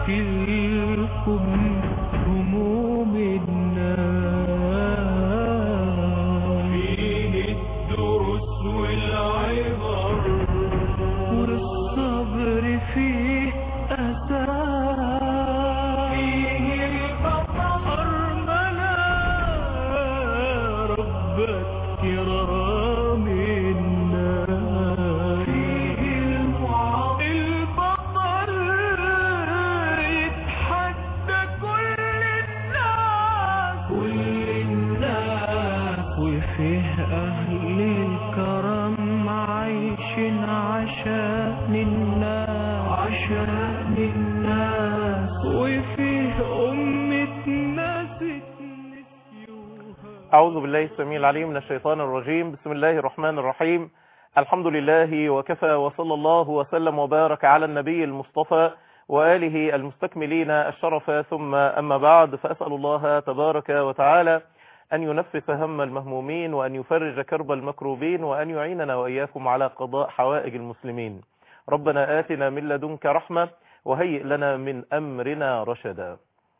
أشكلكم هموم الناس فيه الدروس والعبر والصبر فيه أسرار فيه البطل أرمنا ربك كرام الناس فيه المعاصي البطل يتحدى كل الناس كل الناس وفيه أهل الكرم عايشين عشان الناس عشان الناس وفيه أمة ناس نسيوها أعوذ بالله السميع العليم من الشيطان الرجيم بسم الله الرحمن الرحيم الحمد لله وكفى وصلى الله وسلم وبارك على النبي المصطفى وآله المستكملين الشرف ثم أما بعد فأسأل الله تبارك وتعالى أن ينفس هم المهمومين وأن يفرج كرب المكروبين وأن يعيننا وإياكم على قضاء حوائج المسلمين ربنا آتنا من لدنك رحمة وهيئ لنا من أمرنا رشدا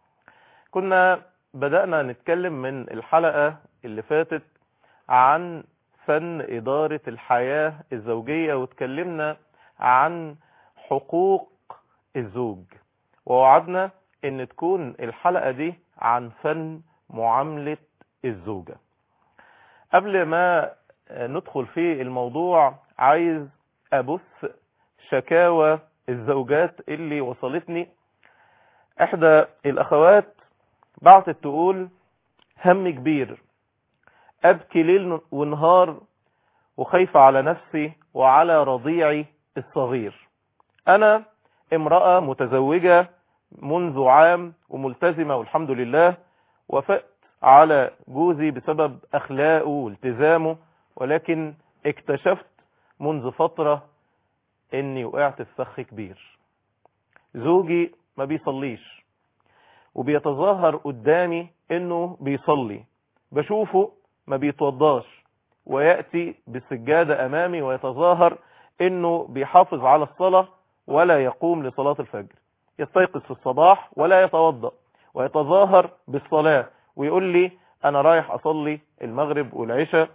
كنا بدأنا نتكلم من الحلقة اللي فاتت عن فن إدارة الحياة الزوجية وتكلمنا عن حقوق الزوج ووعدنا ان تكون الحلقة دي عن فن معاملة الزوجة قبل ما ندخل في الموضوع عايز أبث شكاوى الزوجات اللي وصلتني احدى الاخوات بعتت تقول هم كبير ابكي ليل ونهار وخايفة على نفسي وعلى رضيعي الصغير انا امرأة متزوجة منذ عام وملتزمة والحمد لله وافقت على جوزي بسبب اخلاقه والتزامه ولكن اكتشفت منذ فترة اني وقعت في فخ كبير زوجي ما بيصليش وبيتظاهر قدامي انه بيصلي بشوفه ما بيتوضاش ويأتي بالسجادة امامي ويتظاهر انه بيحافظ على الصلاة ولا يقوم لصلاة الفجر يستيقظ في الصباح ولا يتوضأ ويتظاهر بالصلاة ويقول لي انا رايح اصلي المغرب والعشاء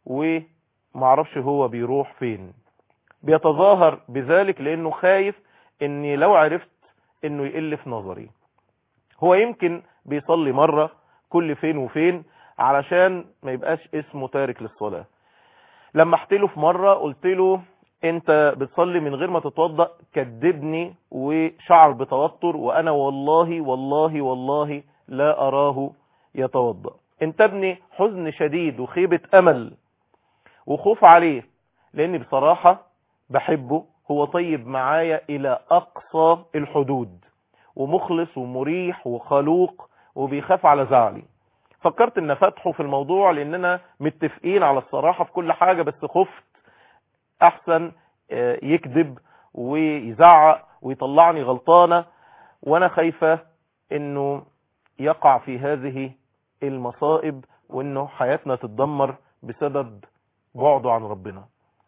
ومعرفش هو بيروح فين بيتظاهر بذلك لانه خايف اني لو عرفت انه يقل في نظري هو يمكن بيصلي مرة كل فين وفين علشان ما يبقاش اسمه تارك للصلاة لما احتله في مرة قلت له انت بتصلي من غير ما تتوضأ كدبني وشعر بتوتر وانا والله والله والله لا اراه يتوضأ انتبني حزن شديد وخيبة امل وخوف عليه لاني بصراحة بحبه هو طيب معايا الى اقصى الحدود ومخلص ومريح وخلوق وبيخاف على زعلي فكرت ان فتحه في الموضوع لاننا متفقين على الصراحة في كل حاجة بس خفت احسن يكذب ويزعق ويطلعني غلطانة وانا خايفة انه يقع في هذه المصائب وانه حياتنا تتدمر بسبب بعده عن ربنا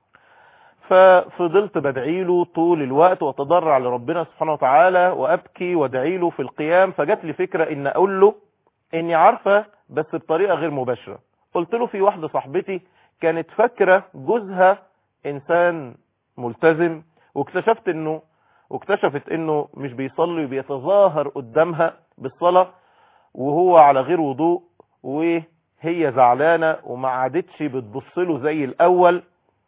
ففضلت بدعي له طول الوقت واتضرع لربنا سبحانه وتعالى وابكي وادعي له في القيام فجات لي فكرة ان اقول له اني عارفة بس بطريقة غير مباشرة قلت له في واحدة صاحبتي كانت فاكرة جوزها انسان ملتزم واكتشفت انه واكتشفت انه مش بيصلي وبيتظاهر قدامها بالصلاة وهو على غير وضوء وهي زعلانة وما عادتش بتبص له زي الاول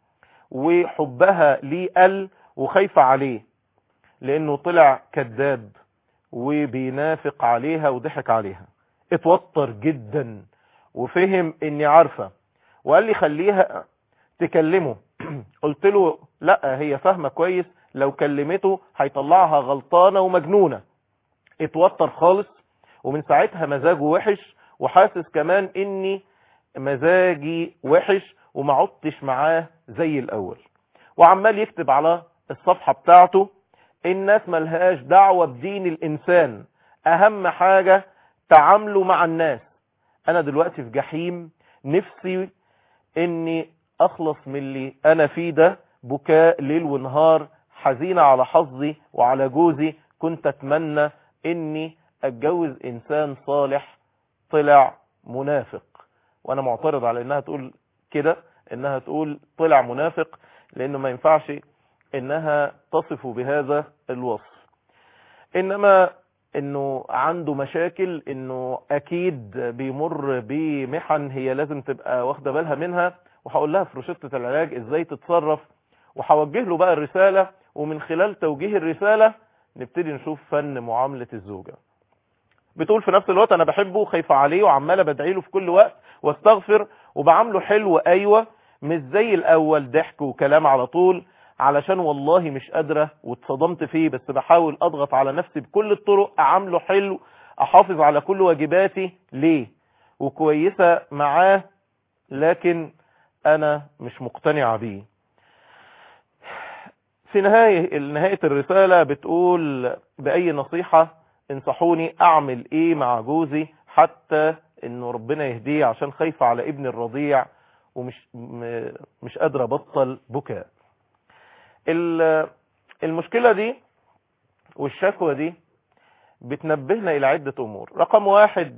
وحبها ليه قل وخايفة عليه لانه طلع كذاب وبينافق عليها وضحك عليها اتوتر جدا وفهم اني عارفة وقال لي خليها تكلمه قلت له لا هي فاهمة كويس لو كلمته هيطلعها غلطانة ومجنونة اتوتر خالص ومن ساعتها مزاجه وحش وحاسس كمان اني مزاجي وحش وما عدتش معاه زي الاول وعمال يكتب على الصفحة بتاعته الناس ملهاش دعوة بدين الانسان اهم حاجة تعامله مع الناس انا دلوقتي في جحيم نفسي اني اخلص من اللي انا فيه ده بكاء ليل ونهار حزينة على حظي وعلى جوزي كنت اتمنى اني اتجوز انسان صالح طلع منافق وانا معترض على انها تقول كده انها تقول طلع منافق لانه ما ينفعش انها تصف بهذا الوصف انما انه عنده مشاكل انه اكيد بيمر بمحن هي لازم تبقى واخده بالها منها وهقول لها في روشته العلاج ازاي تتصرف وهوجه له بقى الرساله ومن خلال توجيه الرساله نبتدي نشوف فن معامله الزوجه بتقول في نفس الوقت انا بحبه وخايفه عليه وعماله بدعي له في كل وقت واستغفر وبعامله حلو ايوه مش زي الاول ضحك وكلام على طول علشان والله مش قادرة واتصدمت فيه بس بحاول اضغط على نفسي بكل الطرق اعامله حلو احافظ على كل واجباتي ليه وكويسة معاه لكن انا مش مقتنعة بيه في نهاية نهاية الرسالة بتقول بأي نصيحة انصحوني اعمل ايه مع جوزي حتى انه ربنا يهديه عشان خايفة على ابني الرضيع ومش مش قادرة ابطل بكاء المشكلة دي والشكوى دي بتنبهنا الى عدة امور رقم واحد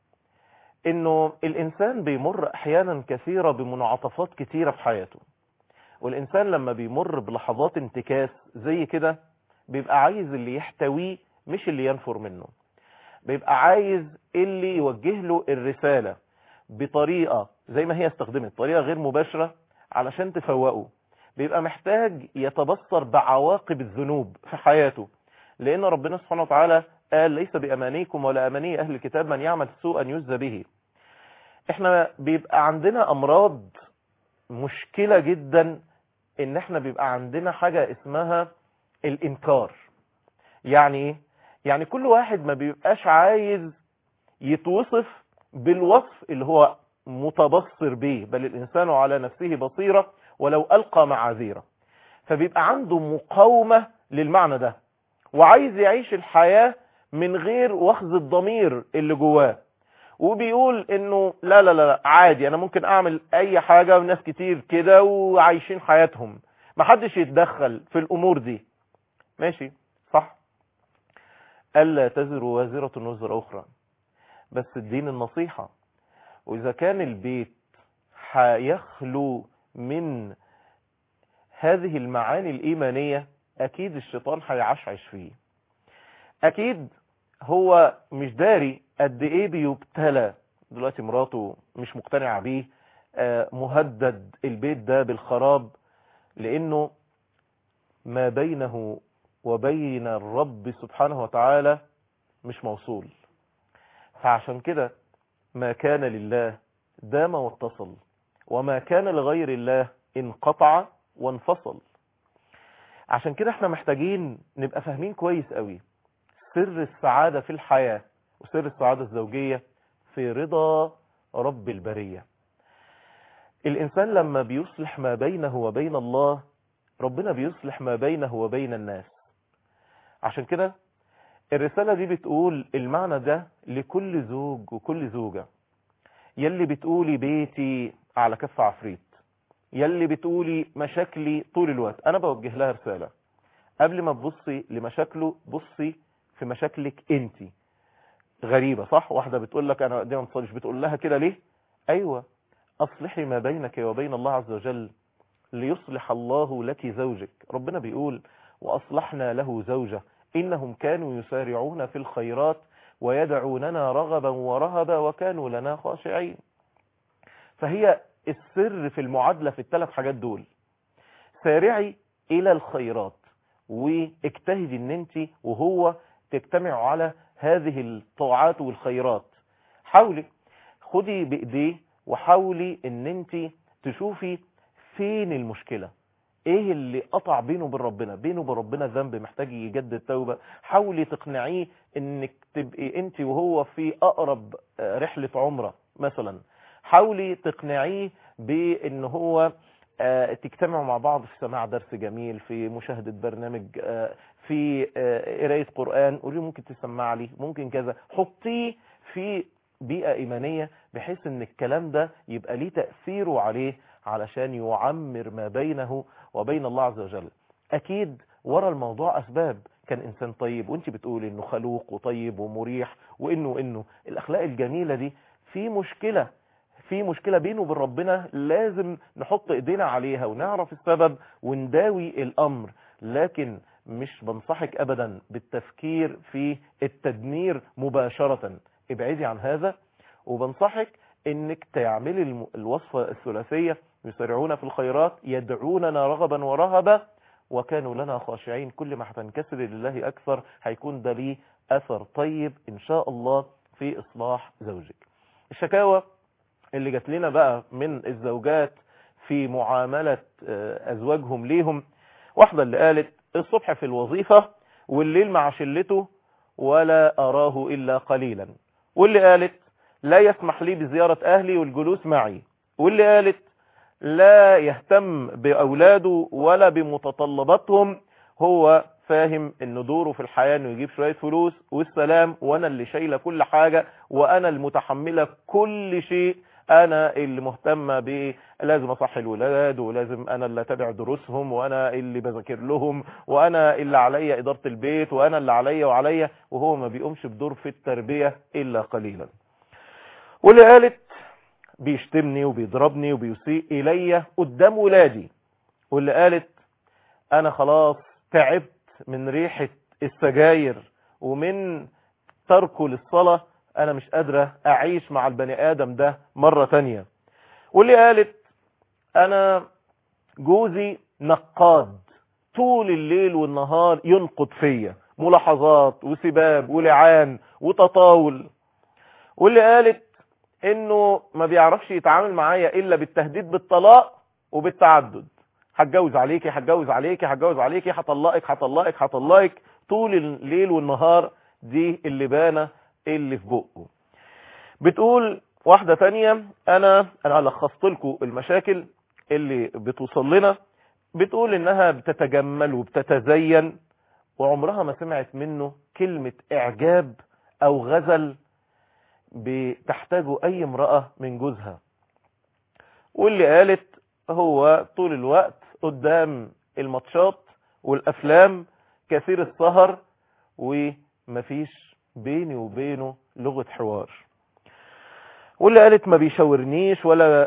انه الانسان بيمر احيانا كثيرة بمنعطفات كتيرة في حياته والانسان لما بيمر بلحظات انتكاس زي كده بيبقى عايز اللي يحتويه مش اللي ينفر منه بيبقى عايز اللي يوجه له الرسالة بطريقة زي ما هي استخدمت طريقة غير مباشرة علشان تفوقه بيبقى محتاج يتبصر بعواقب الذنوب في حياته لأن ربنا سبحانه وتعالى قال ليس بأمانيكم ولا أماني أهل الكتاب من يعمل سوءا يجزى به احنا بيبقى عندنا أمراض مشكلة جدا ان احنا بيبقى عندنا حاجة اسمها الانكار يعني ايه يعني كل واحد ما بيبقاش عايز يتوصف بالوصف اللي هو متبصر به بل الإنسان على نفسه بصيرة ولو ألقى معاذيره فبيبقى عنده مقاومة للمعنى ده وعايز يعيش الحياة من غير واخذ الضمير اللي جواه وبيقول انه لا لا لا عادي انا ممكن اعمل اي حاجة وناس كتير كده وعايشين حياتهم محدش يتدخل في الامور دي ماشي صح ألا تزر وازرة وزر أخرى بس الدين النصيحة وإذا كان البيت هيخلو من هذه المعاني الإيمانية أكيد الشيطان هيعشعش فيه أكيد هو مش داري قد إيه بيبتلى دلوقتي مراته مش مقتنعة بيه مهدد البيت ده بالخراب لأنه ما بينه وبين الرب سبحانه وتعالى مش موصول فعشان كده ما كان لله دام واتصل وما كان لغير الله انقطع وانفصل عشان كده احنا محتاجين نبقى فاهمين كويس قوي سر السعادة في الحياة وسر السعادة الزوجية في رضا رب البرية الإنسان لما بيصلح ما بينه وبين الله ربنا بيصلح ما بينه وبين الناس عشان كده الرسالة دي بتقول المعنى ده لكل زوج وكل زوجة يلي بتقولي بيتي على كف عفريت يلي بتقولي مشاكلي طول الوقت انا بوجه لها رسالة قبل ما تبصي لمشاكله بصي في مشاكلك انت غريبة صح واحدة بتقول لك انا دي ما بتصليش بتقول لها كده ليه ايوه اصلحي ما بينك وبين الله عز وجل ليصلح الله لك زوجك ربنا بيقول واصلحنا له زوجه إنهم كانوا يسارعون في الخيرات ويدعوننا رغبا ورهبا وكانوا لنا خاشعين فهي السر في المعادلة في الثلاث حاجات دول سارعي إلى الخيرات واجتهدي ان انت وهو تجتمعوا على هذه الطاعات والخيرات حاولي خدي بإيديه وحاولي ان انت تشوفي فين المشكلة ايه اللي قطع بينه وبين ربنا بينه وبين ربنا ذنب محتاج يجدد توبة حاولي تقنعيه انك تبقي انت وهو في اقرب رحلة عمرة مثلا حاولي تقنعيه بان هو تجتمعوا مع بعض في سماع درس جميل في مشاهدة برنامج في قراية قرآن قولي ممكن تسمع لي ممكن كذا حطيه في بيئة إيمانية بحيث ان الكلام ده يبقى ليه تأثيره عليه علشان يعمر ما بينه وبين الله عز وجل أكيد ورا الموضوع أسباب كان انسان طيب وانت بتقولي انه خلوق وطيب ومريح وانه وانه الاخلاق الجميلة دي في مشكلة في مشكلة بينه وبين ربنا لازم نحط ايدينا عليها ونعرف السبب ونداوي الامر لكن مش بنصحك ابدا بالتفكير في التدمير مباشرة ابعدي عن هذا وبنصحك انك تعملي الم- الوصفة الثلاثية يسرعون في الخيرات يدعوننا رغبا ورهبا وكانوا لنا خاشعين كل ما هتنكسر لله اكثر هيكون ده ليه اثر طيب ان شاء الله في اصلاح زوجك الشكاوى اللي جات لنا بقى من الزوجات في معاملة آه، ازواجهم ليهم واحدة اللي قالت الصبح في الوظيفة والليل مع شلته ولا أراه إلا قليلا واللي قالت لا يسمح لي بزيارة أهلي والجلوس معي واللي قالت لا يهتم بأولاده ولا بمتطلباتهم هو فاهم ان دوره في الحياة انه يجيب شوية فلوس والسلام وانا اللي شايلة كل حاجة وانا المتحملة كل شيء انا اللي مهتمة ب لازم اصحي الولاد ولازم انا اللي اتابع دروسهم وانا اللي بذاكر لهم وانا اللي عليا ادارة البيت وانا اللي عليا وعليا وهو ما بيقومش بدور في التربية الا قليلا واللي قالت بيشتمني وبيضربني وبيسيء الي قدام ولادي واللي قالت انا خلاص تعبت من ريحة السجاير ومن تركه للصلاة انا مش قادرة اعيش مع البني ادم ده مرة تانية واللي قالت انا جوزي نقاد طول الليل والنهار ينقد فيا ملاحظات وسباب ولعان وتطاول واللي قالت انه ما بيعرفش يتعامل معايا الا بالتهديد بالطلاق وبالتعدد هتجوز عليكي هتجوز عليكي هتجوز عليكي هطلقك هطلقك هطلقك طول الليل والنهار دي اللي بانه اللي في بقه بتقول واحدة تانية انا انا لخصت لكم المشاكل اللي بتوصل لنا بتقول انها بتتجمل وبتتزين وعمرها ما سمعت منه كلمة اعجاب او غزل بتحتاجه اي امرأة من جوزها واللي قالت هو طول الوقت قدام الماتشات والافلام كثير السهر ومفيش بيني وبينه لغة حوار واللي قالت ما بيشاورنيش ولا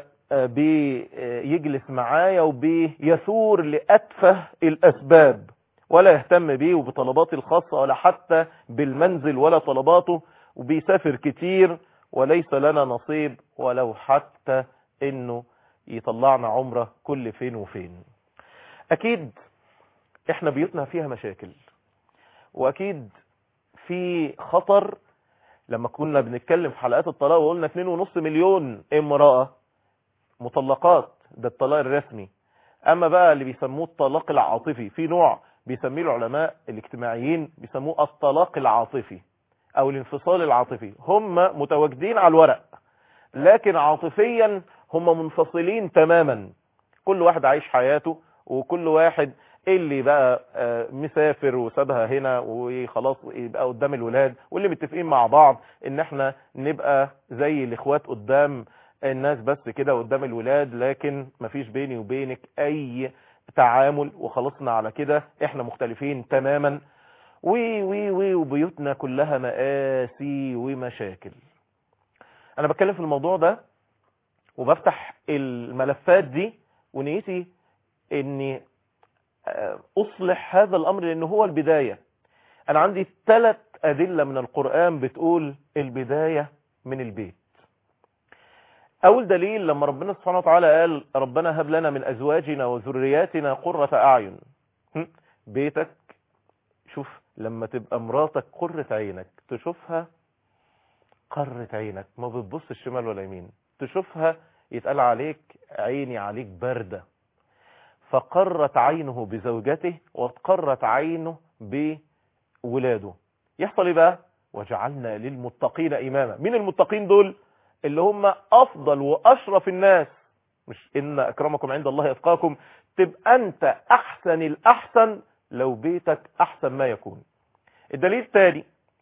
بيجلس معايا وبيثور لأتفه الأسباب ولا يهتم بيه وبطلباتي الخاصة ولا حتى بالمنزل ولا طلباته وبيسافر كتير وليس لنا نصيب ولو حتى انه يطلعنا عمره كل فين وفين اكيد احنا بيوتنا فيها مشاكل واكيد في خطر لما كنا بنتكلم في حلقات الطلاق وقلنا 2.5 مليون امرأة مطلقات ده الطلاق الرسمي اما بقى اللي بيسموه الطلاق العاطفي في نوع بيسميه العلماء الاجتماعيين بيسموه الطلاق العاطفي او الانفصال العاطفي هم متواجدين على الورق لكن عاطفيا هم منفصلين تماما كل واحد عايش حياته وكل واحد اللي بقى مسافر وسابها هنا وخلاص يبقى قدام الولاد واللي متفقين مع بعض ان احنا نبقى زي الاخوات قدام الناس بس كده قدام الولاد لكن مفيش بيني وبينك اي تعامل وخلصنا على كده احنا مختلفين تماما وي وي وي وبيوتنا كلها مآسي ومشاكل انا بتكلم في الموضوع ده وبفتح الملفات دي ونيتي اني اصلح هذا الامر لانه هو البداية انا عندي ثلاث ادلة من القرآن بتقول البداية من البيت اول دليل لما ربنا سبحانه وتعالى قال ربنا هب لنا من ازواجنا وذرياتنا قرة اعين بيتك شوف لما تبقى مراتك قرة عينك تشوفها قرة عينك ما بتبص الشمال ولا يمين تشوفها يتقال عليك عيني عليك باردة فقرت عينه بزوجته وقرت عينه بولاده يحصل ايه بقى وجعلنا للمتقين اماما مين المتقين دول اللي هم افضل واشرف الناس مش ان اكرمكم عند الله يتقاكم تبقى انت احسن الاحسن لو بيتك احسن ما يكون الدليل الثاني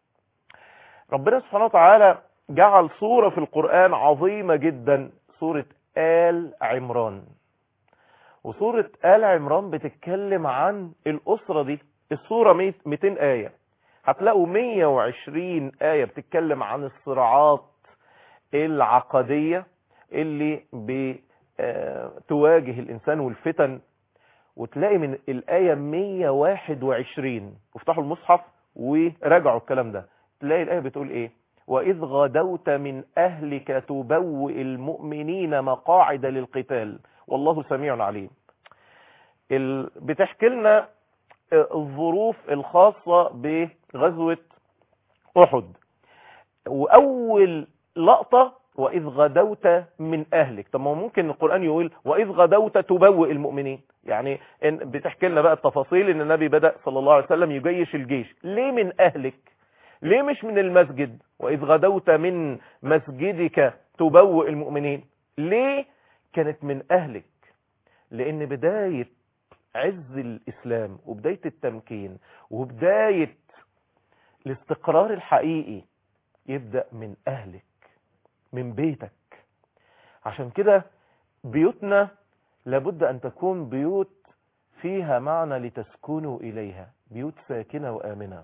ربنا سبحانه وتعالى جعل صورة في القرآن عظيمة جدا صورة آل عمران وصورة آل عمران بتتكلم عن الأسرة دي الصورة 200 آية هتلاقوا 120 آية بتتكلم عن الصراعات العقدية اللي بتواجه الإنسان والفتن وتلاقي من الآية 121 وافتحوا المصحف وراجعوا الكلام ده تلاقي الآية بتقول إيه وإذ غدوت من أهلك تبوئ المؤمنين مقاعد للقتال والله سميع عليم ال... بتحكي لنا الظروف الخاصة بغزوة أحد وأول لقطة وإذ غدوت من أهلك طب ما ممكن القرآن يقول وإذ غدوت تبوئ المؤمنين يعني إن بتحكي لنا بقى التفاصيل إن النبي بدأ صلى الله عليه وسلم يجيش الجيش ليه من أهلك ليه مش من المسجد وإذ غدوت من مسجدك تبوئ المؤمنين ليه كانت من أهلك لأن بداية عز الإسلام وبداية التمكين وبداية الاستقرار الحقيقي يبدأ من أهلك من بيتك عشان كده بيوتنا لابد أن تكون بيوت فيها معنى لتسكنوا إليها بيوت ساكنة وآمنة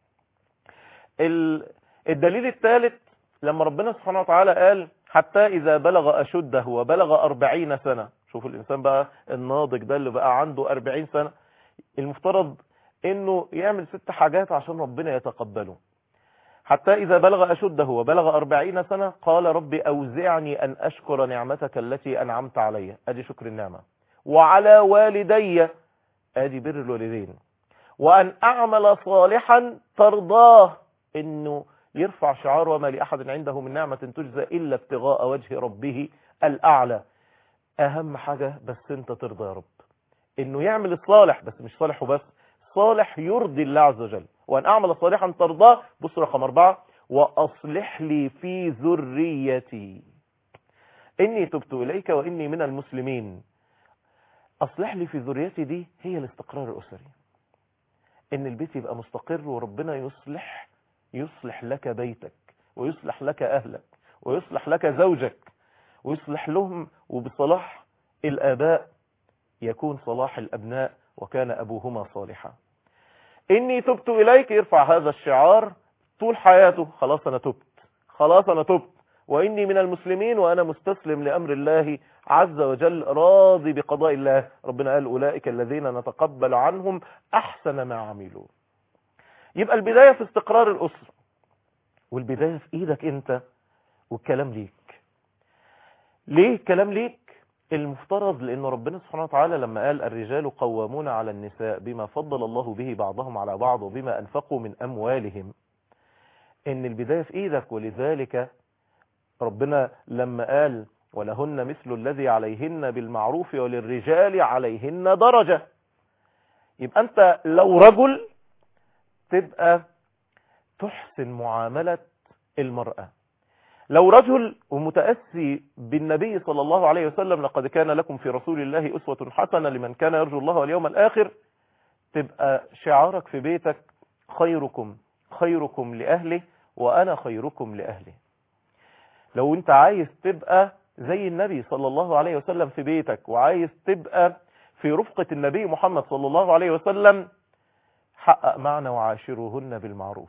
الدليل الثالث لما ربنا سبحانه وتعالى قال حتى إذا بلغ أشده وبلغ أربعين سنة شوف الإنسان بقى الناضج ده اللي بقى عنده أربعين سنة المفترض إنه يعمل ست حاجات عشان ربنا يتقبله حتى إذا بلغ أشده وبلغ أربعين سنة قال رب أوزعني أن أشكر نعمتك التي أنعمت علي أدي شكر النعمة وعلى والدي أدي بر الوالدين وأن أعمل صالحا ترضاه إنه يرفع شعار وما لأحد عنده من نعمة تجزى إلا ابتغاء وجه ربه الأعلى أهم حاجة بس أنت ترضى يا رب إنه يعمل الصالح بس مش صالح وبس صالح يرضي الله عز وجل وأن أعمل صالحا ترضاه بص رقم أربعة وأصلح لي في ذريتي إني تبت إليك وإني من المسلمين أصلح لي في ذريتي دي هي الاستقرار الأسري إن البيت يبقى مستقر وربنا يصلح يصلح لك بيتك ويصلح لك أهلك ويصلح لك زوجك ويصلح لهم وبصلاح الآباء يكون صلاح الأبناء وكان أبوهما صالحا إني تبت إليك يرفع هذا الشعار طول حياته خلاص أنا تبت خلاص أنا تبت وإني من المسلمين وأنا مستسلم لأمر الله عز وجل راضي بقضاء الله ربنا قال أولئك الذين نتقبل عنهم أحسن ما عملوا يبقى البداية في استقرار الأسرة والبداية في إيدك أنت والكلام ليك ليه الكلام ليك المفترض لأن ربنا سبحانه وتعالى لما قال الرجال قوامون على النساء بما فضل الله به بعضهم على بعض وبما أنفقوا من أموالهم إن البداية في إيدك ولذلك ربنا لما قال ولهن مثل الذي عليهن بالمعروف وللرجال عليهن درجة يبقى أنت لو رجل تبقى تحسن معاملة المرأة لو رجل ومتأسي بالنبي صلى الله عليه وسلم لقد كان لكم في رسول الله أسوة حسنة لمن كان يرجو الله واليوم الآخر تبقى شعارك في بيتك خيركم خيركم لأهله وأنا خيركم لأهله لو انت عايز تبقى زي النبي صلى الله عليه وسلم في بيتك وعايز تبقى في رفقة النبي محمد صلى الله عليه وسلم حقق معنى وعاشرهن بالمعروف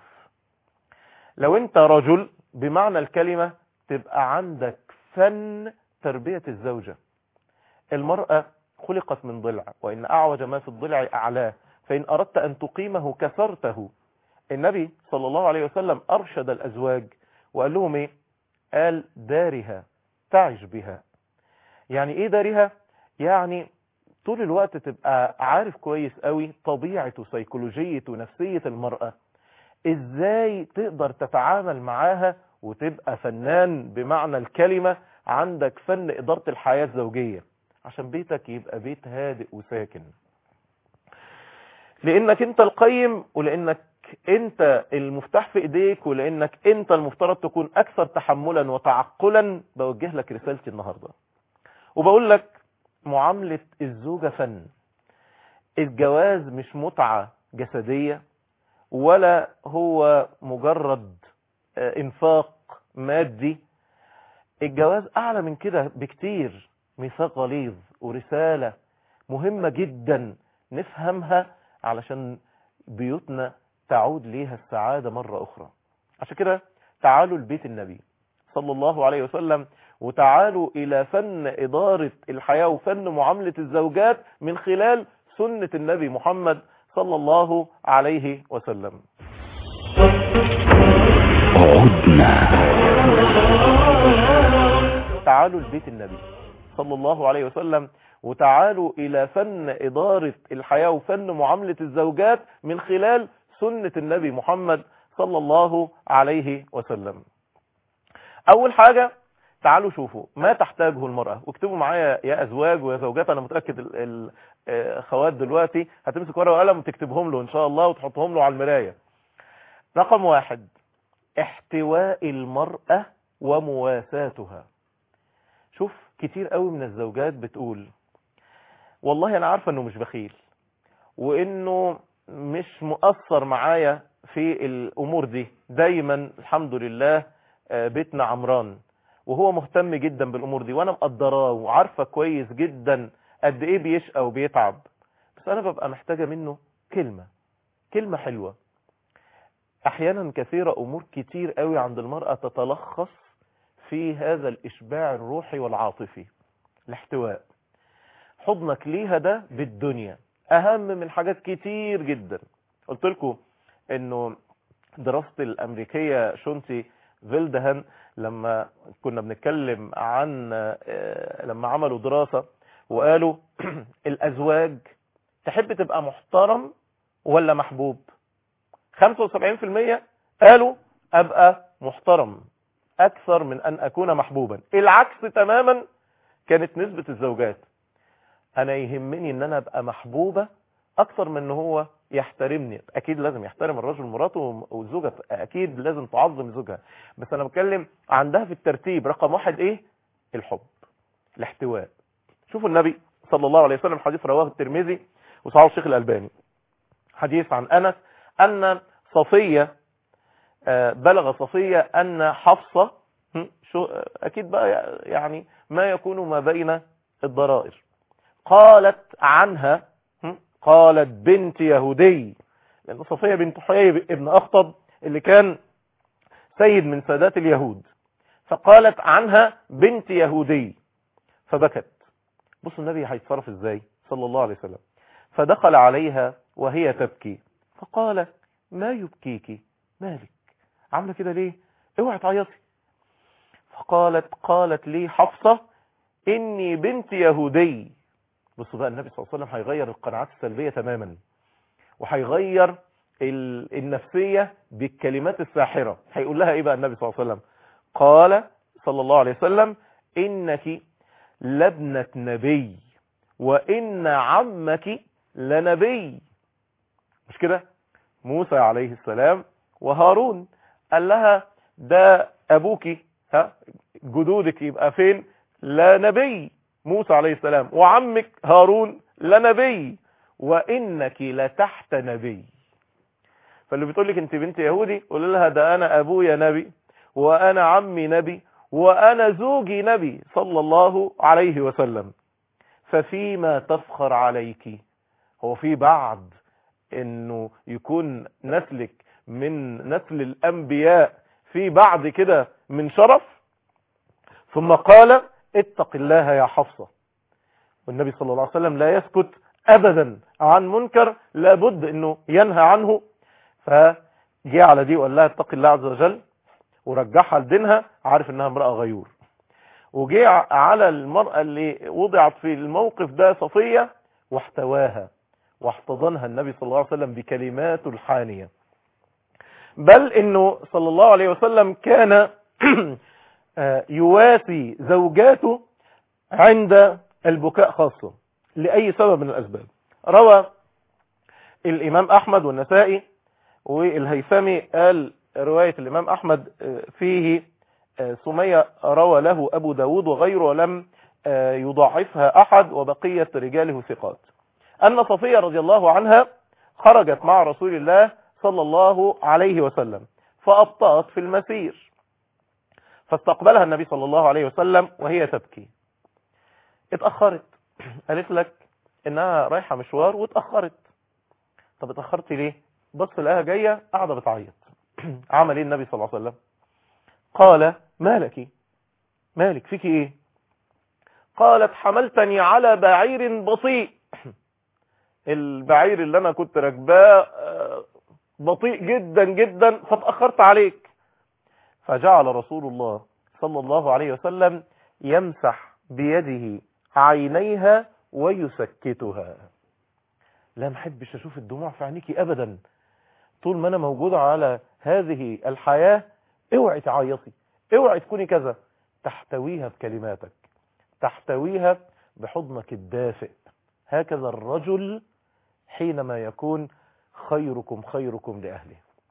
لو انت رجل بمعنى الكلمة تبقى عندك فن تربية الزوجة المرأة خلقت من ضلع وإن أعوج ما في الضلع أعلاه فإن أردت أن تقيمه كسرته النبي صلى الله عليه وسلم أرشد الأزواج وقال لهم إيه قال دارها تعش بها يعني إيه دارها يعني طول الوقت تبقى عارف كويس قوي طبيعة وسيكولوجية ونفسية المرأة ازاي تقدر تتعامل معاها وتبقى فنان بمعنى الكلمة عندك فن إدارة الحياة الزوجية عشان بيتك يبقى بيت هادئ وساكن لانك انت القيم ولانك انت المفتاح في ايديك ولانك انت المفترض تكون اكثر تحملا وتعقلا بوجه لك رسالتي النهاردة وبقول لك معاملة الزوجة فن الجواز مش متعة جسدية ولا هو مجرد انفاق مادي الجواز اعلى من كده بكتير ميثاق غليظ ورسالة مهمة جدا نفهمها علشان بيوتنا تعود ليها السعادة مرة أخرى عشان كده تعالوا لبيت النبي صلى الله عليه وسلم وتعالوا إلى فن إدارة الحياة وفن معاملة الزوجات من خلال سنة النبي محمد صلى الله عليه وسلم عدنا تعالوا لبيت النبي صلى الله عليه وسلم وتعالوا إلى فن إدارة الحياة وفن معاملة الزوجات من خلال سنة النبي محمد صلى الله عليه وسلم أول حاجة تعالوا شوفوا ما تحتاجه المرأة واكتبوا معايا يا أزواج ويا زوجات أنا متأكد ال- ال- الأخوات دلوقتي هتمسك ورقة وقلم وتكتبهم له إن شاء الله وتحطهم له على المراية رقم واحد احتواء المرأة ومواساتها شوف كتير قوي من الزوجات بتقول والله انا عارفه انه مش بخيل وانه مش مؤثر معايا في الامور دي دايما الحمد لله آه، بيتنا عمران وهو مهتم جدا بالامور دي وانا مقدراه وعارفه كويس جدا قد ايه بيشقى وبيتعب بس انا ببقى محتاجه منه كلمه كلمه حلوه احيانا كثيره امور كتير قوي عند المراه تتلخص في هذا الاشباع الروحي والعاطفي الاحتواء حضنك ليها ده بالدنيا اهم من حاجات كتير جدا قلت لكم انه دراسة الامريكية شونتي فيلدهان لما كنا بنتكلم عن آه، لما عملوا دراسة وقالوا الازواج تحب تبقى محترم ولا محبوب 75% قالوا ابقى محترم اكثر من ان اكون محبوبا العكس تماما كانت نسبة الزوجات انا يهمني ان انا ابقى محبوبة اكثر من ان هو يحترمني اكيد لازم يحترم الرجل مراته والزوجة اكيد لازم تعظم زوجها بس انا بتكلم عندها في الترتيب رقم واحد ايه الحب الاحتواء شوفوا النبي صلى الله عليه وسلم حديث رواه الترمذي وصححه الشيخ الالباني حديث عن انس ان صفية آه، بلغ صفية ان حفصة هم، شو اكيد بقى يعني ما يكون ما بين الضرائر قالت عنها هم، قالت بنت يهودي لان صفية بنت حيي ابن اخطب اللي كان سيد من سادات اليهود فقالت عنها بنت يهودي فبكت بصوا النبي هيتصرف ازاي صلى الله عليه وسلم فدخل عليها وهي تبكي فقال ما يبكيك مالك عامله كده ليه اوعي تعيطي فقالت قالت لي حفصة اني بنت يهودي بصوا بقى النبي صلى الله عليه وسلم هيغير القناعات السلبية تماما وهيغير ال- النفسية بالكلمات الساحرة هيقول لها ايه بقى النبي صلى الله عليه وسلم قال صلى الله عليه وسلم انك لابنة نبي وان عمك لنبي مش كده موسى عليه السلام وهارون قال لها ده ابوك ها جدودك يبقى فين لا نبي موسى عليه السلام وعمك هارون لا نبي وانك لتحت نبي فاللي بتقول لك انت بنت يهودي قول لها ده انا ابويا نبي وانا عمي نبي وانا زوجي نبي صلى الله عليه وسلم ففيما تفخر عليك هو في بعد انه يكون نسلك من نسل الانبياء في بعد كده من شرف ثم قال اتق الله يا حفصة والنبي صلى الله عليه وسلم لا يسكت ابدا عن منكر لابد انه ينهى عنه فجاء على دي وقال لها اتق الله عز وجل ورجعها لدينها عارف انها امرأة غيور وجاء على المرأة اللي وضعت في الموقف ده صفية واحتواها واحتضنها النبي صلى الله عليه وسلم بكلماته الحانية بل انه صلى الله عليه وسلم كان يواسي زوجاته عند البكاء خاصة لأي سبب من الأسباب روى الإمام أحمد والنسائي والهيثمي قال رواية الإمام أحمد فيه سمية روى له أبو داود وغيره ولم يضعفها أحد وبقية رجاله ثقات أن صفية رضي الله عنها خرجت مع رسول الله صلى الله عليه وسلم فأبطأت في المسير فاستقبلها النبي صلى الله عليه وسلم وهي تبكي اتأخرت قالت لك انها رايحة مشوار واتأخرت طب اتأخرت ليه بص لقاها جايه قاعده بتعيط عمل ايه النبي صلى الله عليه وسلم قال مالك مالك فيك ايه قالت حملتني على بعير بطيء البعير اللي انا كنت راكباه آه، بطيء جدا جدا فاتاخرت عليك فجعل رسول الله صلى الله عليه وسلم يمسح بيده عينيها ويسكتها لا محبش اشوف الدموع في عينيكي ابدا طول ما انا موجود على هذه الحياة اوعي تعيطي اوعي تكوني كذا تحتويها بكلماتك تحتويها بحضنك الدافئ هكذا الرجل حينما يكون خيركم خيركم لأهله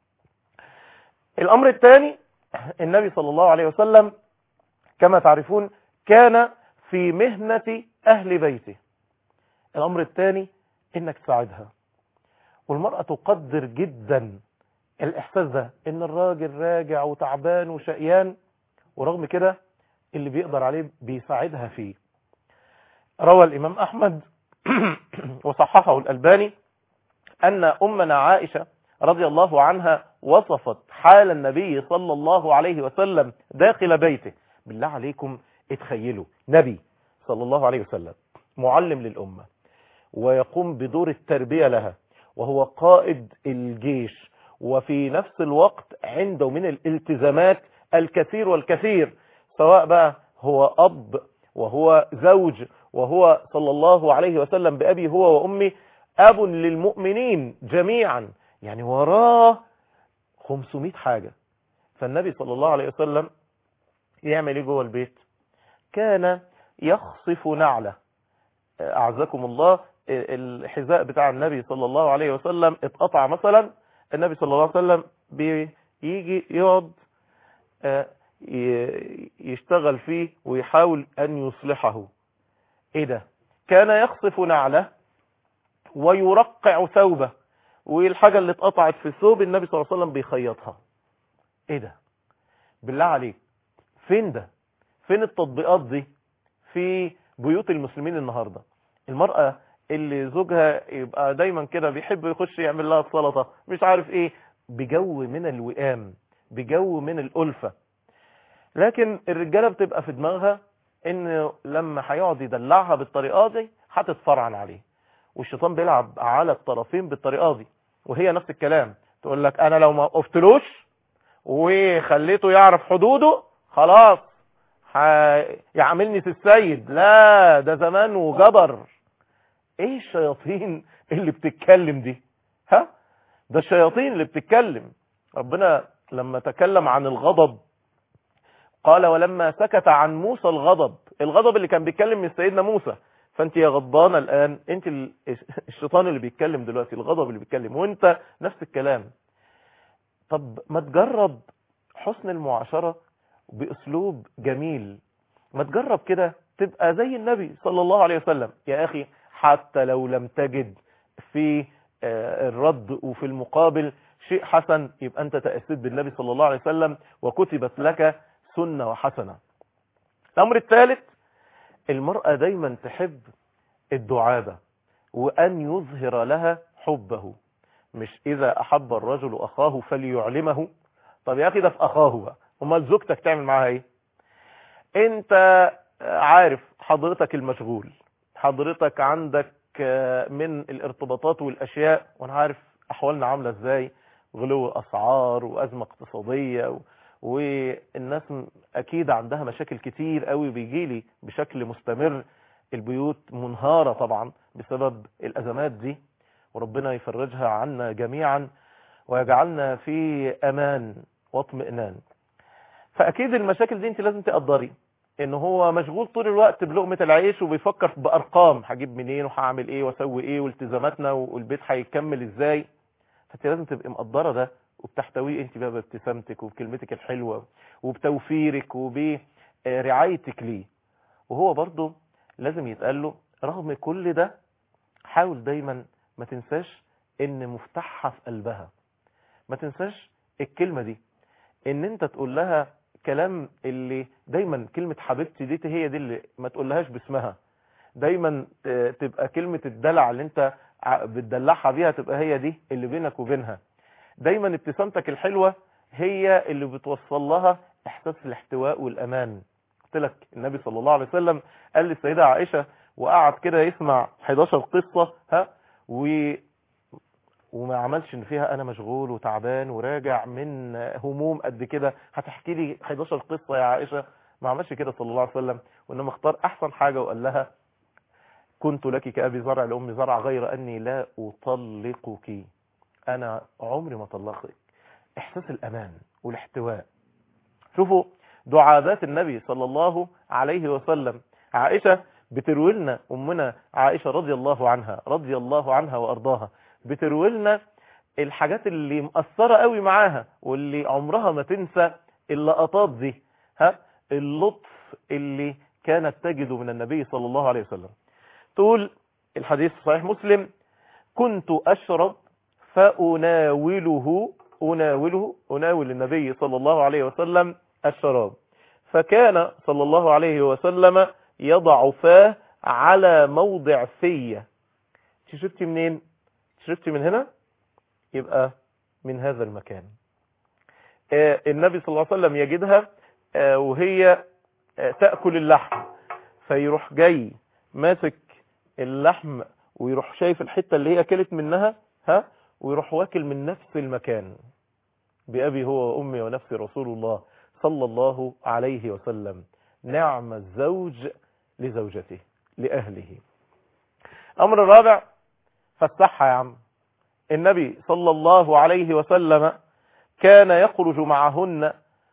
الأمر الثاني النبي صلى الله عليه وسلم كما تعرفون كان في مهنة أهل بيته الأمر الثاني إنك تساعدها والمرأة تقدر جدا الإحساس ده إن الراجل راجع وتعبان وشقيان ورغم كده اللي بيقدر عليه بيساعدها فيه روى الإمام أحمد وصححه الألباني أن أمنا عائشة رضي الله عنها وصفت حال النبي صلى الله عليه وسلم داخل بيته بالله عليكم اتخيلوا نبي صلى الله عليه وسلم معلم للأمة ويقوم بدور التربية لها وهو قائد الجيش وفي نفس الوقت عنده من الالتزامات الكثير والكثير سواء بقى هو أب وهو زوج وهو صلى الله عليه وسلم بأبي هو وأمي أب للمؤمنين جميعا يعني وراه 500 حاجة فالنبي صلى الله عليه وسلم يعمل ايه جوه البيت كان يخصف نعله أعزكم الله الحذاء بتاع النبي صلى الله عليه وسلم اتقطع مثلا النبي صلى الله عليه وسلم بيجي يقعد آه، ي- يشتغل فيه ويحاول أن يصلحه ايه ده كان يخصف نعله ويرقع ثوبه والحاجة اللي اتقطعت في الثوب النبي صلى الله عليه وسلم بيخيطها ايه ده بالله عليك فين ده فين التطبيقات دي في بيوت المسلمين النهاردة المرأة اللي زوجها يبقى دايما كده بيحب يخش يعمل لها السلطة مش عارف ايه بجو من الوئام بجو من الألفة لكن الرجالة بتبقى في دماغها ان لما هيقعد يدلعها بالطريقة دي هتتفرعن عليه والشيطان بيلعب على الطرفين بالطريقة دي وهي نفس الكلام تقول لك انا لو ما وقفتلوش وخليته يعرف حدوده خلاص ح- يعملني في السيد لا ده زمان وجبر ايه الشياطين اللي بتتكلم دي ها ده الشياطين اللي بتتكلم ربنا لما تكلم عن الغضب قال ولما سكت عن موسى الغضب الغضب اللي كان بيتكلم من سيدنا موسى فانت يا غضبانه الان انت ال- الشيطان اللي بيتكلم دلوقتي الغضب اللي بيتكلم وانت نفس الكلام طب ما تجرب حسن المعاشرة بأسلوب جميل ما تجرب كده تبقى زي النبي صلى الله عليه وسلم يا أخي حتى لو لم تجد في آه، الرد وفي المقابل شيء حسن يبقى أنت تأسيت بالنبي صلى الله عليه وسلم وكتبت لك سنة وحسنة الأمر الثالث المرأة دايما تحب الدعابة وأن يظهر لها حبه مش إذا أحب الرجل أخاه فليعلمه طب يا أخي ده في أخاه بقى امال زوجتك تعمل معاها إيه أنت عارف حضرتك المشغول حضرتك عندك من الارتباطات والأشياء وأنا عارف أحوالنا عاملة إزاي غلو أسعار وأزمة اقتصادية و... والناس أكيد عندها مشاكل كتير قوي بيجيلي بشكل مستمر البيوت منهارة طبعا بسبب الأزمات دي وربنا يفرجها عنا جميعا ويجعلنا في امان واطمئنان فاكيد المشاكل دي انت لازم تقدري ان هو مشغول طول الوقت بلقمة العيش وبيفكر بارقام هجيب منين وهعمل ايه واسوي ايه والتزاماتنا والبيت هيكمل ازاي فانت لازم تبقي مقدره ده وبتحتويه انت بقى بابتسامتك وبكلمتك الحلوه وبتوفيرك وبرعايتك ليه وهو برضه لازم يتقال له رغم كل ده حاول دايما ما تنساش ان مفتاحها في قلبها ما تنساش الكلمة دي ان انت تقول لها كلام اللي دايما كلمة حبيبتي دي هي دي اللي ما تقولهاش باسمها دايما ت- تبقى كلمة الدلع اللي انت ع- بتدلعها بيها تبقى هي دي اللي بينك وبينها دايما ابتسامتك الحلوة هي اللي بتوصل لها احساس الاحتواء والامان قلت لك النبي صلى الله عليه وسلم قال للسيدة عائشة وقعد كده يسمع 11 قصة ها و وما عملش ان فيها انا مشغول وتعبان وراجع من هموم قد كده هتحكي لي 11 قصة يا عائشة ما عملش كده صلى الله عليه وسلم وانما اختار احسن حاجة وقال لها كنت لك كأبي زرع لأمي زرع غير أني لا أطلقك أنا عمري ما طلقك إحساس الأمان والاحتواء شوفوا دعابات النبي صلى الله عليه وسلم عائشة بتروي لنا أمنا عائشة رضي الله عنها رضي الله عنها وأرضاها بتروي لنا الحاجات اللي مأثرة قوي معاها واللي عمرها ما تنسى اللقطات دي ها اللطف اللي كانت تجده من النبي صلى الله عليه وسلم تقول الحديث صحيح مسلم كنت أشرب فأناوله أناوله أناول النبي صلى الله عليه وسلم الشراب فكان صلى الله عليه وسلم يضع فاه على موضع فيه شربتي منين شربتي من هنا يبقى من هذا المكان آه النبي صلى الله عليه وسلم يجدها آه وهي آه تأكل اللحم فيروح جاي ماسك اللحم ويروح شايف الحتة اللي هي كلت منها ها ويروح واكل من نفس المكان بأبي هو وأمي ونفسي رسول الله صلى الله عليه وسلم نعم الزوج لزوجته لأهله أمر الرابع فالصحة يا عم النبي صلى الله عليه وسلم كان يخرج معهن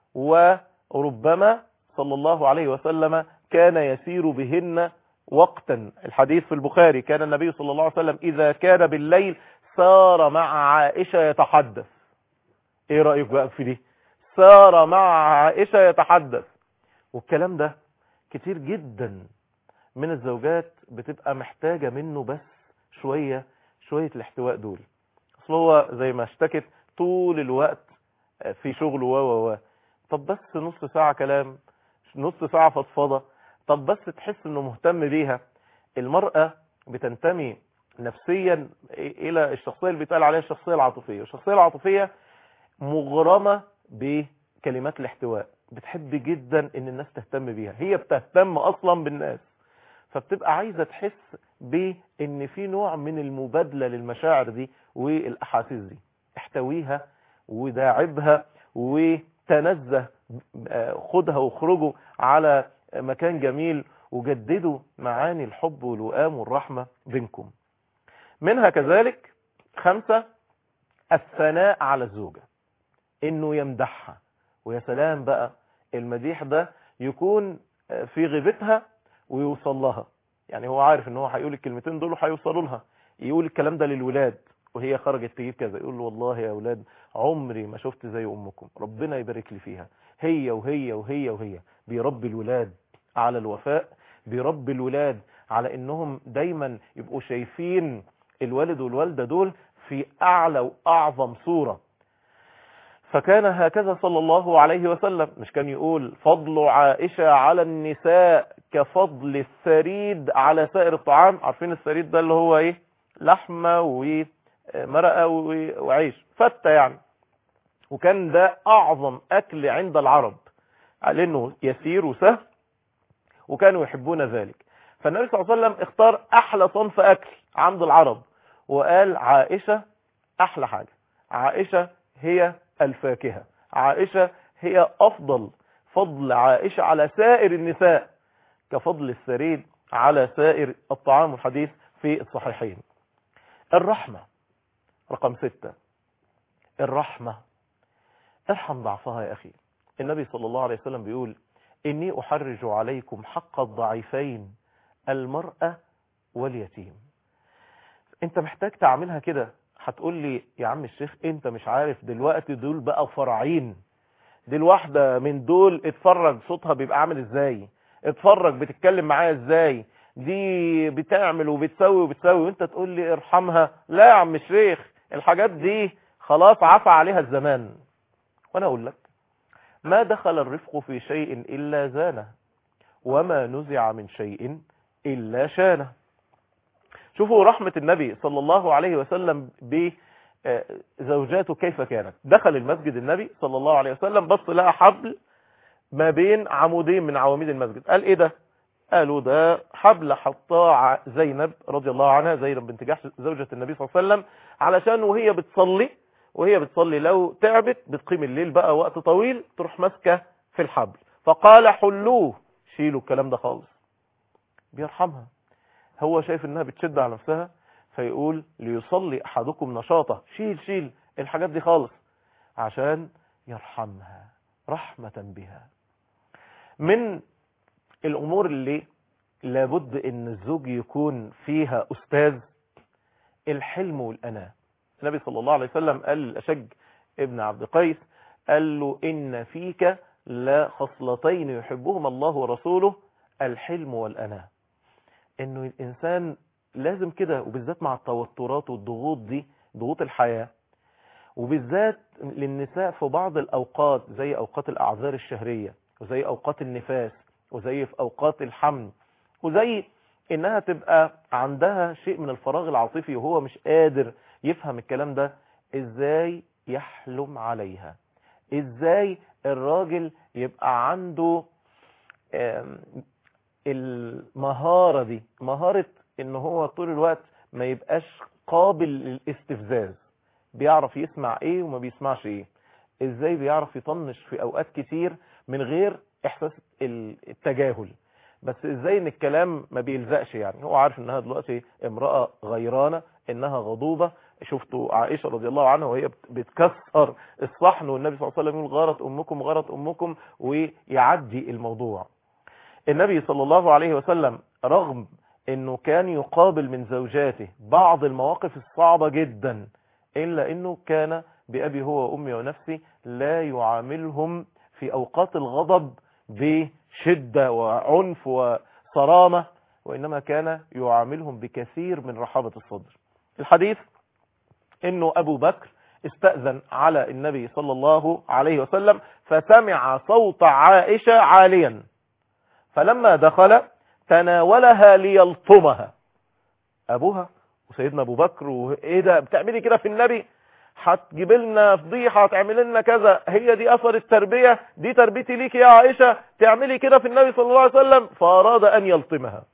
وربما صلى الله عليه وسلم كان يسير بهن وقتا الحديث في البخاري كان النبي صلى الله عليه وسلم إذا كان بالليل سار مع عائشة يتحدث ايه رأيك بقى في دي سار مع عائشة يتحدث والكلام ده كتير جدا من الزوجات بتبقى محتاجة منه بس شوية شوية الاحتواء دول اصل هو زي ما اشتكت طول الوقت في شغله و و و طب بس نص ساعة كلام نص ساعة فضفضة طب بس تحس انه مهتم بيها المرأة بتنتمي نفسيا الى الشخصية اللي بيتقال عليها الشخصية العاطفية الشخصية العاطفية مغرمة بكلمات الاحتواء بتحب جدا ان الناس تهتم بيها هي بتهتم اصلا بالناس فبتبقى عايزة تحس بان في نوع من المبادلة للمشاعر دي والاحاسيس دي احتويها وداعبها وتنزه خدها واخرجوا على مكان جميل وجددوا معاني الحب والوئام والرحمة بينكم منها كذلك خمسة الثناء على الزوجة انه يمدحها ويا سلام بقى المديح ده يكون في غيبتها ويوصل لها يعني هو عارف ان هو هيقول الكلمتين دول وهيوصلوا لها يقول الكلام ده للولاد وهي خرجت تجيب كذا يقول له والله يا اولاد عمري ما شفت زي امكم ربنا يبارك لي فيها هي وهي وهي وهي بيربي الولاد على الوفاء بيربي الولاد على انهم دايما يبقوا شايفين الوالد والوالدة دول في اعلى واعظم صورة فكان هكذا صلى الله عليه وسلم مش كان يقول فضل عائشة على النساء كفضل الثريد على سائر الطعام عارفين الثريد ده اللي هو ايه لحمة ومرقة وعيش فتة يعني وكان ده اعظم اكل عند العرب لانه يسير وسهل وكانوا يحبون ذلك فالنبي صلى الله عليه وسلم اختار احلى صنف اكل عند العرب وقال عائشة احلى حاجة عائشة هي الفاكهة عائشة هي افضل فضل عائشة على سائر النساء كفضل الثريد على سائر الطعام والحديث في الصحيحين الرحمة رقم ستة الرحمة ارحم ضعفها يا اخي النبي صلى الله عليه وسلم بيقول إني أحرج عليكم حق الضعيفين المرأة واليتيم انت محتاج تعملها كده هتقول لي يا عم الشيخ انت مش عارف دلوقتي دول بقى فرعين دي الواحدة من دول اتفرج صوتها بيبقى عامل ازاي اتفرج بتتكلم معايا ازاي دي بتعمل وبتسوي وبتسوي وانت تقول لي ارحمها لا يا عم الشيخ الحاجات دي خلاص عفى عليها الزمان وانا اقول لك ما دخل الرفق في شيء إلا زانه وما نزع من شيء إلا شانه شوفوا رحمة النبي صلى الله عليه وسلم آه، زوجاته كيف كانت دخل المسجد النبي صلى الله عليه وسلم بص لقى حبل ما بين عمودين من عواميد المسجد قال ايه ده قالوا ده حبل حطاه ع- زينب رضي الله عنها زينب بنت جحش زوجة النبي صلى الله عليه وسلم علشان وهي بتصلي وهي بتصلي لو تعبت بتقيم الليل بقى وقت طويل تروح ماسكه في الحبل فقال حلوه شيلوا الكلام ده خالص بيرحمها هو شايف انها بتشد على نفسها فيقول ليصلي احدكم نشاطه شيل شيل الحاجات دي خالص عشان يرحمها رحمة بها من الامور اللي لابد ان الزوج يكون فيها استاذ الحلم والاناه النبي صلى الله عليه وسلم قال للاشج ابن عبد قيس قال له ان فيك لا خصلتين يحبهما الله ورسوله الحلم والاناه انه الانسان لازم كده وبالذات مع التوترات والضغوط دي ضغوط الحياة وبالذات للنساء في بعض الأوقات زي أوقات الأعذار الشهرية وزي أوقات النفاس وزي في أوقات الحمل وزي إنها تبقى عندها شيء من الفراغ العاطفي وهو مش قادر يفهم الكلام ده إزاي يحلم عليها إزاي الراجل يبقى عنده آم، المهارة دي مهارة ان هو طول الوقت ما يبقاش قابل للاستفزاز بيعرف يسمع ايه وما بيسمعش ايه ازاي بيعرف يطنش في اوقات كتير من غير احساس التجاهل بس ازاي ان الكلام ما بيلزقش يعني هو عارف انها دلوقتي امرأة غيرانة انها غضوبة شفتوا عائشة رضي الله عنها وهي بت- بتكسر الصحن والنبي صلى الله عليه وسلم يقول غارت امكم غارت امكم ويعدي الموضوع النبي صلى الله عليه وسلم رغم انه كان يقابل من زوجاته بعض المواقف الصعبة جدا الا انه كان بأبي هو وأمي ونفسي لا يعاملهم في أوقات الغضب بشدة وعنف وصرامة وإنما كان يعاملهم بكثير من رحابة الصدر الحديث انه ابو بكر استأذن على النبي صلى الله عليه وسلم فسمع صوت عائشة عاليا فلما دخل تناولها ليلطمها ابوها وسيدنا ابو بكر وايه ده بتعملي كده في النبي هتجيب لنا فضيحه هتعمل لنا كذا هي دي اثر التربيه دي تربيتي ليك يا عائشه تعملي كده في النبي صلى الله عليه وسلم فاراد ان يلطمها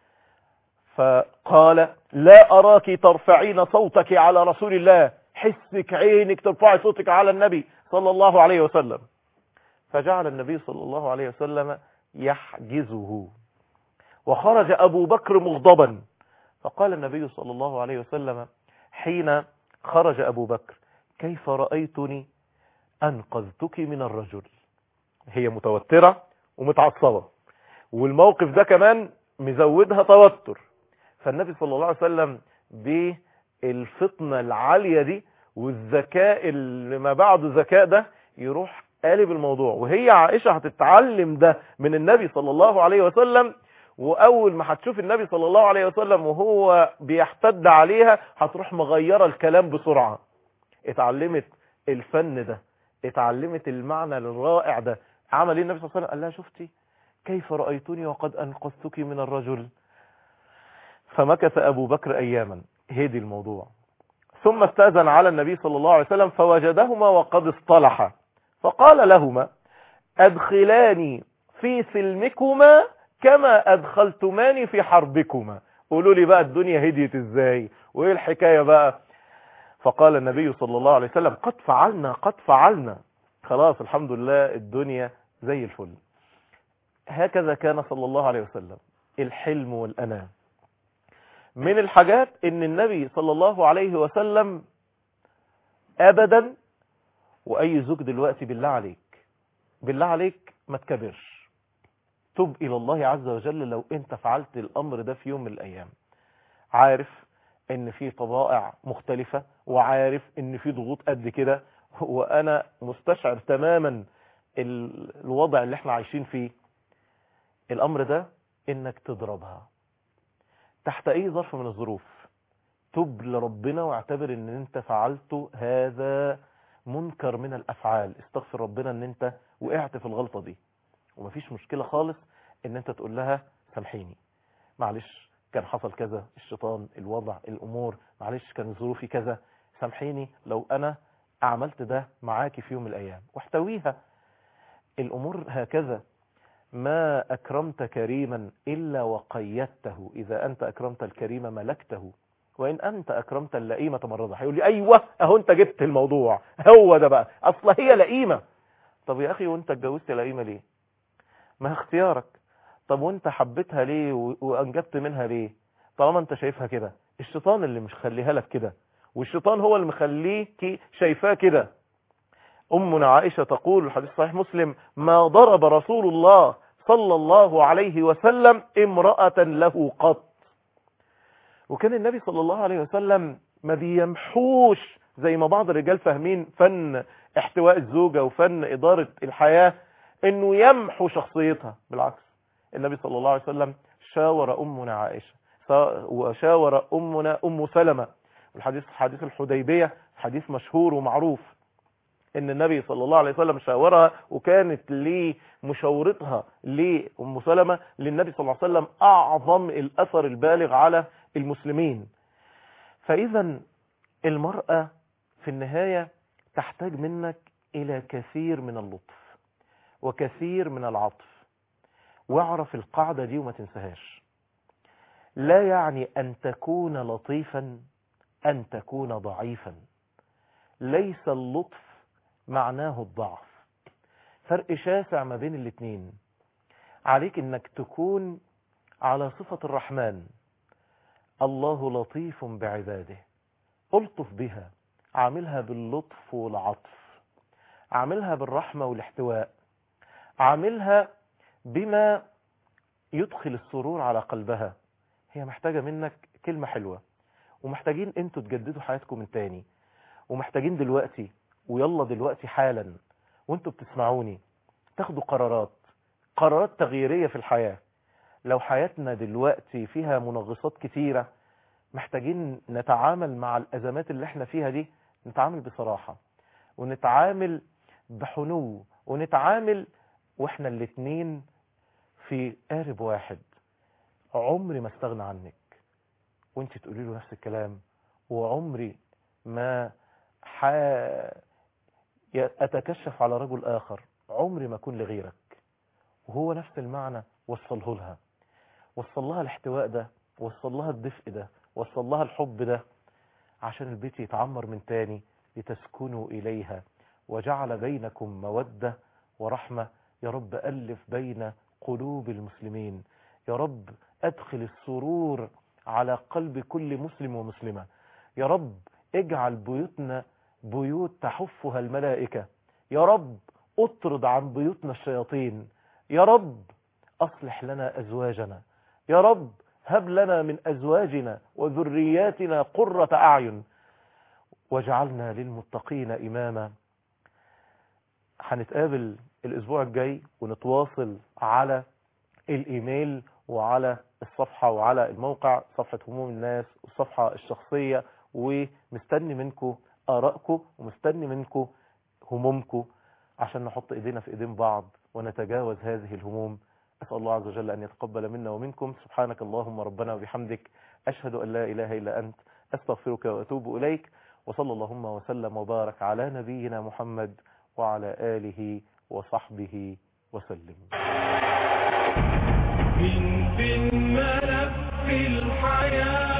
فقال لا أراك ترفعين صوتك على رسول الله حسك عينك ترفعي صوتك على النبي صلى الله عليه وسلم فجعل النبي صلى الله عليه وسلم يحجزه وخرج أبو بكر مغضبا فقال النبي صلى الله عليه وسلم حين خرج أبو بكر كيف رأيتني أنقذتك من الرجل هي متوترة ومتعصبة والموقف ده كمان مزودها توتر فالنبي صلى الله عليه وسلم بالفطنة العالية دي والذكاء اللي ما بعد ذكاء ده يروح قالب الموضوع وهي عائشة هتتعلم ده من النبي صلى الله عليه وسلم واول ما هتشوف النبي صلى الله عليه وسلم وهو بيحتد عليها هتروح مغيرة الكلام بسرعة اتعلمت الفن ده اتعلمت المعنى الرائع ده عمل ايه النبي صلى الله عليه وسلم قال لها شفتي كيف رأيتني وقد أنقذتك من الرجل فمكث أبو بكر أياما هدي الموضوع ثم استأذن على النبي صلى الله عليه وسلم فوجدهما وقد اصطلحا فقال لهما أدخلاني في سلمكما كما أدخلتماني في حربكما قولوا لي بقى الدنيا هديت ازاي وايه الحكاية بقى فقال النبي صلى الله عليه وسلم قد فعلنا قد فعلنا خلاص الحمد لله الدنيا زي الفل هكذا كان صلى الله عليه وسلم الحلم والأنام من الحاجات ان النبي صلى الله عليه وسلم ابدا واي زوج دلوقتي بالله عليك بالله عليك ما تكبرش تب الى الله عز وجل لو انت فعلت الامر ده في يوم من الايام عارف ان في طبائع مختلفة وعارف ان في ضغوط قد كده وانا مستشعر تماما ال- الوضع اللي احنا عايشين فيه الامر ده انك تضربها تحت اي ظرف من الظروف تب لربنا واعتبر ان انت فعلت هذا منكر من الافعال استغفر ربنا ان انت وقعت في الغلطة دي ومفيش مشكلة خالص ان انت تقول لها سامحيني معلش كان حصل كذا الشيطان الوضع الامور معلش كان ظروفي كذا سامحيني لو انا عملت ده معاكي في يوم من الايام واحتويها الامور هكذا ما اكرمت كريما الا وقيدته اذا انت اكرمت الكريم ملكته وان انت اكرمت اللئيمه تمرضها هيقول لي ايوه اهو انت جبت الموضوع هو ده بقى اصل هي لئيمه طب يا اخي وانت اتجوزت لئيمه ليه ما اختيارك طب وانت حبيتها ليه و- وانجبت منها ليه طالما انت شايفها كده الشيطان اللي مش خليها لك كده والشيطان هو اللي مخليك شايفاه كده أمنا عائشة تقول الحديث صحيح مسلم ما ضرب رسول الله صلى الله عليه وسلم امرأة له قط وكان النبي صلى الله عليه وسلم ما بيمحوش زي ما بعض الرجال فاهمين فن احتواء الزوجة وفن إدارة الحياة انه يمحو شخصيتها بالعكس النبي صلى الله عليه وسلم شاور أمنا عائشة سا- وشاور أمنا أم سلمة الحديث حديث الحديبية حديث مشهور ومعروف ان النبي صلى الله عليه وسلم شاورها وكانت لمشاورتها لأم سلمة للنبي صلى الله عليه وسلم أعظم الأثر البالغ على المسلمين فإذا المرأة في النهاية تحتاج منك إلى كثير من اللطف وكثير من العطف واعرف القاعدة دي وما تنساهاش لا يعني أن تكون لطيفا أن تكون ضعيفا ليس اللطف معناه الضعف فرق شاسع ما بين الاتنين عليك انك تكون على صفة الرحمن الله لطيف بعباده الطف بها عاملها باللطف والعطف عاملها بالرحمة والاحتواء عاملها بما يدخل السرور على قلبها هي محتاجة منك كلمة حلوة ومحتاجين انتوا تجددوا حياتكم من تاني ومحتاجين دلوقتي ويلا دلوقتي حالا وانتوا بتسمعوني تاخدوا قرارات قرارات تغييرية في الحياة لو حياتنا دلوقتي فيها منغصات كتيرة محتاجين نتعامل مع الأزمات اللي احنا فيها دي نتعامل بصراحة ونتعامل بحنو ونتعامل واحنا الاتنين في قارب واحد عمري ما استغنى عنك وانت تقولي له نفس الكلام وعمري ما ح... أتكشف على رجل آخر عمري ما أكون لغيرك وهو نفس المعنى وصله لها وصل لها الاحتواء ده وصل لها الدفء ده وصل لها الحب ده عشان البيت يتعمر من تاني لتسكنوا إليها وجعل بينكم مودة ورحمة يا رب ألف بين قلوب المسلمين يا رب أدخل السرور على قلب كل مسلم ومسلمة يا رب اجعل بيوتنا بيوت تحفها الملائكة يا رب اطرد عن بيوتنا الشياطين يا رب أصلح لنا أزواجنا يا رب هب لنا من أزواجنا وذرياتنا قرة أعين واجعلنا للمتقين إماما هنتقابل الأسبوع الجاي ونتواصل على الإيميل وعلى الصفحة وعلى الموقع صفحة هموم الناس والصفحة الشخصية ومستني منكم آرائكم ومستني منكم همومكم عشان نحط ايدينا في ايدين بعض ونتجاوز هذه الهموم أسأل الله عز وجل أن يتقبل منا ومنكم سبحانك اللهم ربنا وبحمدك أشهد أن لا إله إلا أنت أستغفرك وأتوب إليك وصلى اللهم وسلم وبارك على نبينا محمد وعلى آله وصحبه وسلم من في الملف الحياه